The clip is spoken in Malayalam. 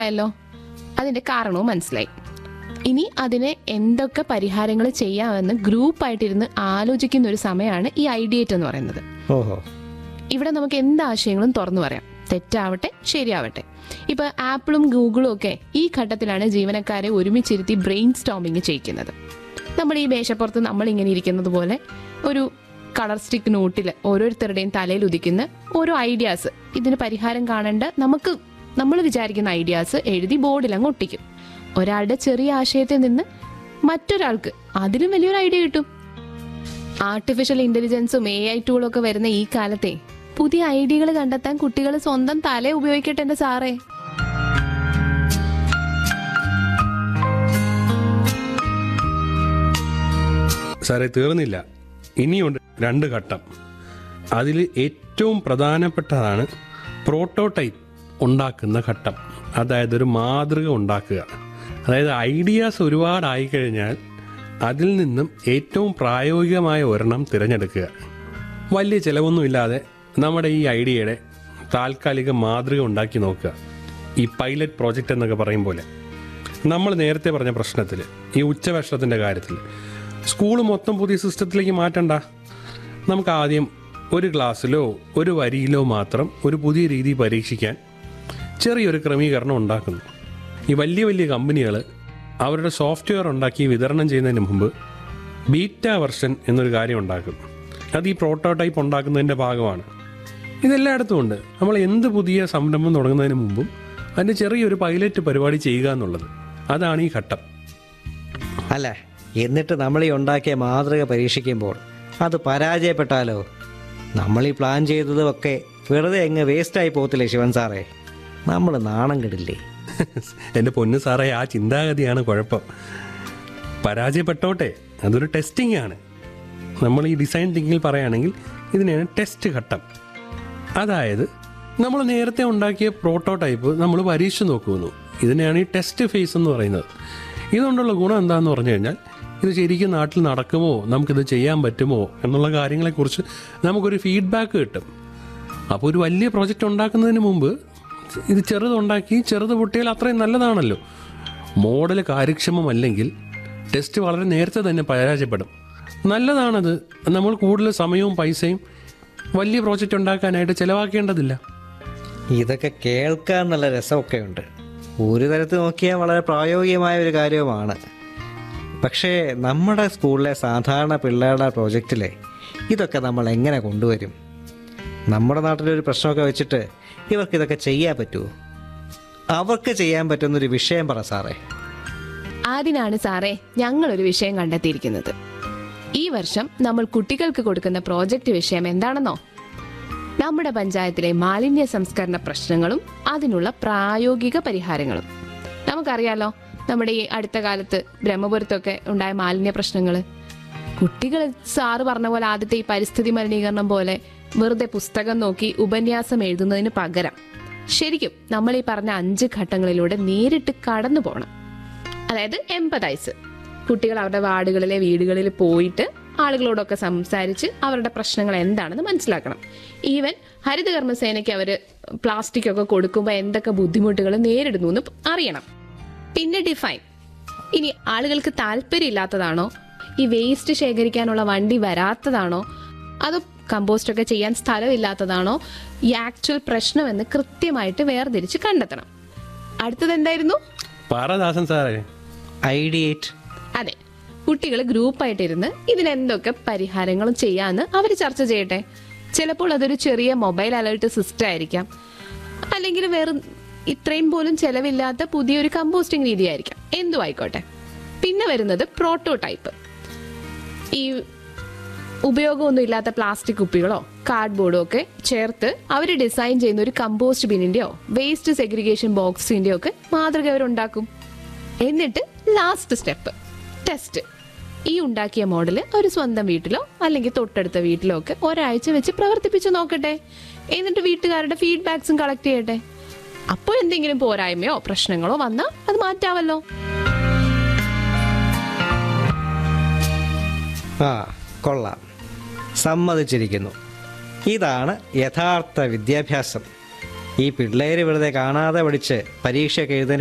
ആയല്ലോ അതിന്റെ കാരണവും മനസ്സിലായി ഇനി അതിന് എന്തൊക്കെ പരിഹാരങ്ങൾ ചെയ്യാമെന്ന് ഗ്രൂപ്പായിട്ടിരുന്ന് ആലോചിക്കുന്ന ഒരു സമയമാണ് ഈ ഐഡിയേറ്റ് എന്ന് പറയുന്നത് ഓഹോ ഇവിടെ നമുക്ക് എന്ത് ആശയങ്ങളും തുറന്നു പറയാം തെറ്റാവട്ടെ ശരിയാവട്ടെ ഇപ്പൊ ആപ്പിളും ഗൂഗിളും ഒക്കെ ഈ ഘട്ടത്തിലാണ് ജീവനക്കാരെ ഒരുമിച്ചിരുത്തി ബ്രെയിൻ സ്റ്റോമിങ് ചെയ്യിക്കുന്നത് നമ്മൾ ഈ മേശപ്പുറത്ത് നമ്മൾ ഇങ്ങനെ ഇരിക്കുന്നത് പോലെ ഒരു കളർ സ്റ്റിക്ക് നോട്ടിൽ ഓരോരുത്തരുടെയും തലയിൽ ഉദിക്കുന്ന ഓരോ ഐഡിയാസ് ഇതിന് പരിഹാരം കാണേണ്ട നമുക്ക് നമ്മൾ വിചാരിക്കുന്ന ഐഡിയാസ് എഴുതി ബോർഡിൽ അങ്ങ് ഒട്ടിക്കും ഒരാളുടെ ചെറിയ ആശയത്തിൽ നിന്ന് മറ്റൊരാൾക്ക് അതിലും വലിയൊരു ഐഡിയ കിട്ടും ആർട്ടിഫിഷ്യൽ ഇന്റലിജൻസും എ ഐ ടൂളും ഒക്കെ വരുന്ന ഈ കാലത്തെ പുതിയ ഐഡിയകൾ കണ്ടെത്താൻ കുട്ടികൾ സ്വന്തം തല ഉപയോഗിക്കട്ടെ എന്റെ സാറേ സാറേ തീർന്നില്ല ഇനിയുണ്ട് രണ്ട് ഘട്ടം അതിൽ ഏറ്റവും പ്രധാനപ്പെട്ടതാണ് പ്രോട്ടോടൈപ്പ് ഉണ്ടാക്കുന്ന ഘട്ടം അതായത് ഒരു മാതൃക ഉണ്ടാക്കുക അതായത് ഐഡിയാസ് ഒരുപാടായി കഴിഞ്ഞാൽ അതിൽ നിന്നും ഏറ്റവും പ്രായോഗികമായ ഒരെണ്ണം തിരഞ്ഞെടുക്കുക വലിയ ചിലവൊന്നുമില്ലാതെ നമ്മുടെ ഈ ഐഡിയയുടെ താൽക്കാലിക മാതൃക ഉണ്ടാക്കി നോക്കുക ഈ പൈലറ്റ് പ്രോജക്റ്റ് എന്നൊക്കെ പറയും പോലെ നമ്മൾ നേരത്തെ പറഞ്ഞ പ്രശ്നത്തിൽ ഈ ഉച്ചഭക്ഷണത്തിൻ്റെ കാര്യത്തിൽ സ്കൂൾ മൊത്തം പുതിയ സിസ്റ്റത്തിലേക്ക് മാറ്റണ്ട നമുക്ക് ആദ്യം ഒരു ക്ലാസ്സിലോ ഒരു വരിയിലോ മാത്രം ഒരു പുതിയ രീതി പരീക്ഷിക്കാൻ ചെറിയൊരു ക്രമീകരണം ഉണ്ടാക്കുന്നു ഈ വലിയ വലിയ കമ്പനികൾ അവരുടെ സോഫ്റ്റ്വെയർ ഉണ്ടാക്കി വിതരണം ചെയ്യുന്നതിന് മുമ്പ് ബീറ്റ വെർഷൻ എന്നൊരു കാര്യം ഉണ്ടാക്കും അത് ഈ പ്രോട്ടോടൈപ്പ് ഉണ്ടാക്കുന്നതിൻ്റെ ഭാഗമാണ് ഇതെല്ലായിടത്തും ഉണ്ട് നമ്മൾ എന്ത് പുതിയ സംരംഭം തുടങ്ങുന്നതിന് മുമ്പും അതിൻ്റെ ചെറിയൊരു പൈലറ്റ് പരിപാടി ചെയ്യുക എന്നുള്ളത് അതാണ് ഈ ഘട്ടം അല്ല എന്നിട്ട് നമ്മൾ ഈ ഉണ്ടാക്കിയ മാതൃക പരീക്ഷിക്കുമ്പോൾ അത് പരാജയപ്പെട്ടാലോ നമ്മൾ ഈ പ്ലാൻ ചെയ്തതൊക്കെ വെറുതെ അങ്ങ് വേസ്റ്റായി പോകത്തില്ലേ ശിവൻ സാറേ നമ്മൾ നാണം കെടില്ലേ എൻ്റെ പൊന്നു സാറേ ആ ചിന്താഗതിയാണ് കുഴപ്പം പരാജയപ്പെട്ടോട്ടെ അതൊരു ടെസ്റ്റിംഗ് ആണ് നമ്മൾ ഈ ഡിസൈൻ തിങ്കിങ്ങിൽ പറയുകയാണെങ്കിൽ ഇതിനെയാണ് ടെസ്റ്റ് ഘട്ടം അതായത് നമ്മൾ നേരത്തെ ഉണ്ടാക്കിയ പ്രോട്ടോടൈപ്പ് നമ്മൾ പരീക്ഷിച്ച് നോക്കുന്നു ഇതിനെയാണ് ഈ ടെസ്റ്റ് ഫേസ് എന്ന് പറയുന്നത് ഇതുകൊണ്ടുള്ള ഗുണം എന്താണെന്ന് പറഞ്ഞു കഴിഞ്ഞാൽ ഇത് ശരിക്കും നാട്ടിൽ നടക്കുമോ നമുക്കിത് ചെയ്യാൻ പറ്റുമോ എന്നുള്ള കാര്യങ്ങളെക്കുറിച്ച് നമുക്കൊരു ഫീഡ്ബാക്ക് കിട്ടും അപ്പോൾ ഒരു വലിയ പ്രോജക്റ്റ് ഉണ്ടാക്കുന്നതിന് മുമ്പ് ഇത് ചെറുതുണ്ടാക്കി ചെറുത് പൊട്ടിയാൽ അത്രയും നല്ലതാണല്ലോ മോഡൽ കാര്യക്ഷമമല്ലെങ്കിൽ ടെസ്റ്റ് വളരെ നേരത്തെ തന്നെ പരാജയപ്പെടും നല്ലതാണത് നമ്മൾ കൂടുതൽ സമയവും പൈസയും വലിയ പ്രോജക്റ്റ് ഉണ്ടാക്കാനായിട്ട് ചിലവാക്കേണ്ടതില്ല ഇതൊക്കെ കേൾക്കാൻ നല്ല രസമൊക്കെ ഉണ്ട് ഒരു തരത്തിൽ നോക്കിയാൽ വളരെ പ്രായോഗികമായ ഒരു കാര്യവുമാണ് പക്ഷേ നമ്മുടെ സ്കൂളിലെ സാധാരണ പിള്ളേരുടെ പ്രോജക്റ്റിലെ ഇതൊക്കെ നമ്മൾ എങ്ങനെ കൊണ്ടുവരും നമ്മുടെ നാട്ടിലൊരു പ്രശ്നമൊക്കെ വെച്ചിട്ട് ഇവർക്ക് ഇതൊക്കെ ചെയ്യാൻ പറ്റുമോ അവർക്ക് ചെയ്യാൻ പറ്റുന്നൊരു വിഷയം പറ സാറേ അതിനാണ് സാറേ ഞങ്ങളൊരു വിഷയം കണ്ടെത്തിയിരിക്കുന്നത് ഈ വർഷം നമ്മൾ കുട്ടികൾക്ക് കൊടുക്കുന്ന പ്രോജക്റ്റ് വിഷയം എന്താണെന്നോ നമ്മുടെ പഞ്ചായത്തിലെ മാലിന്യ സംസ്കരണ പ്രശ്നങ്ങളും അതിനുള്ള പ്രായോഗിക പരിഹാരങ്ങളും നമുക്കറിയാലോ നമ്മുടെ ഈ അടുത്ത കാലത്ത് ബ്രഹ്മപുരത്തൊക്കെ ഉണ്ടായ മാലിന്യ പ്രശ്നങ്ങൾ കുട്ടികൾ സാറ് പറഞ്ഞ പോലെ ആദ്യത്തെ ഈ പരിസ്ഥിതി മലിനീകരണം പോലെ വെറുതെ പുസ്തകം നോക്കി ഉപന്യാസം എഴുതുന്നതിന് പകരം ശരിക്കും നമ്മൾ ഈ പറഞ്ഞ അഞ്ച് ഘട്ടങ്ങളിലൂടെ നേരിട്ട് കടന്നു പോകണം അതായത് എമ്പതൈസ് കുട്ടികൾ അവരുടെ വാർഡുകളിലെ വീടുകളിൽ പോയിട്ട് ആളുകളോടൊക്കെ സംസാരിച്ച് അവരുടെ പ്രശ്നങ്ങൾ എന്താണെന്ന് മനസ്സിലാക്കണം ഈവൻ ഹരിതകർമ്മസേനയ്ക്ക് അവർ പ്ലാസ്റ്റിക് ഒക്കെ കൊടുക്കുമ്പോൾ എന്തൊക്കെ ബുദ്ധിമുട്ടുകൾ നേരിടുന്നു എന്ന് അറിയണം പിന്നെ ഡിഫൈൻ ഇനി ആളുകൾക്ക് താല്പര്യമില്ലാത്തതാണോ ഈ വേസ്റ്റ് ശേഖരിക്കാനുള്ള വണ്ടി വരാത്തതാണോ അതോ കമ്പോസ്റ്റ് ഒക്കെ ചെയ്യാൻ സ്ഥലമില്ലാത്തതാണോ ഈ ആക്ച്വൽ പ്രശ്നമെന്ന് കൃത്യമായിട്ട് വേർതിരിച്ച് കണ്ടെത്തണം അടുത്തത് എന്തായിരുന്നു പാറദാസൻ സാറേ ഐഡിയേറ്റ് അതെ കുട്ടികൾ ഗ്രൂപ്പായിട്ടിരുന്ന് ഇതിനെന്തൊക്കെ പരിഹാരങ്ങളും ചെയ്യാമെന്ന് അവർ ചർച്ച ചെയ്യട്ടെ ചിലപ്പോൾ അതൊരു ചെറിയ മൊബൈൽ അലേർട്ട് സിസ്റ്റം ആയിരിക്കാം അല്ലെങ്കിൽ വേറെ ഇത്രയും പോലും ചെലവില്ലാത്ത പുതിയൊരു കമ്പോസ്റ്റിംഗ് രീതി ആയിരിക്കാം എന്തു ആയിക്കോട്ടെ പിന്നെ വരുന്നത് പ്രോട്ടോടൈപ്പ് ഈ ഉപയോഗമൊന്നും ഇല്ലാത്ത പ്ലാസ്റ്റിക് കുപ്പികളോ കാർഡ്ബോർഡോ ഒക്കെ ചേർത്ത് അവർ ഡിസൈൻ ചെയ്യുന്ന ഒരു കമ്പോസ്റ്റ് ബിന്നിന്റെയോ വേസ്റ്റ് സെഗ്രിഗേഷൻ ബോക്സിന്റെയോ ഒക്കെ മാതൃക അവരുണ്ടാക്കും എന്നിട്ട് ലാസ്റ്റ് സ്റ്റെപ്പ് ടെസ്റ്റ് ഈ ഉണ്ടാക്കിയ മോഡല് ഒരു സ്വന്തം വീട്ടിലോ അല്ലെങ്കിൽ തൊട്ടടുത്ത വീട്ടിലോ ഒക്കെ ഒരാഴ്ച വെച്ച് പ്രവർത്തിപ്പിച്ച് നോക്കട്ടെ എന്നിട്ട് വീട്ടുകാരുടെ ഫീഡ്ബാക്സും കളക്ട് ചെയ്യട്ടെ അപ്പോൾ എന്തെങ്കിലും പോരായ്മയോ പ്രശ്നങ്ങളോ വന്നാൽ അത് മാറ്റാമല്ലോ ആ കൊള്ളാം സമ്മതിച്ചിരിക്കുന്നു ഇതാണ് യഥാർത്ഥ വിദ്യാഭ്യാസം ഈ പിള്ളേര് വെറുതെ കാണാതെ പഠിച്ച് പരീക്ഷയൊക്കെ എഴുതുന്നതിന്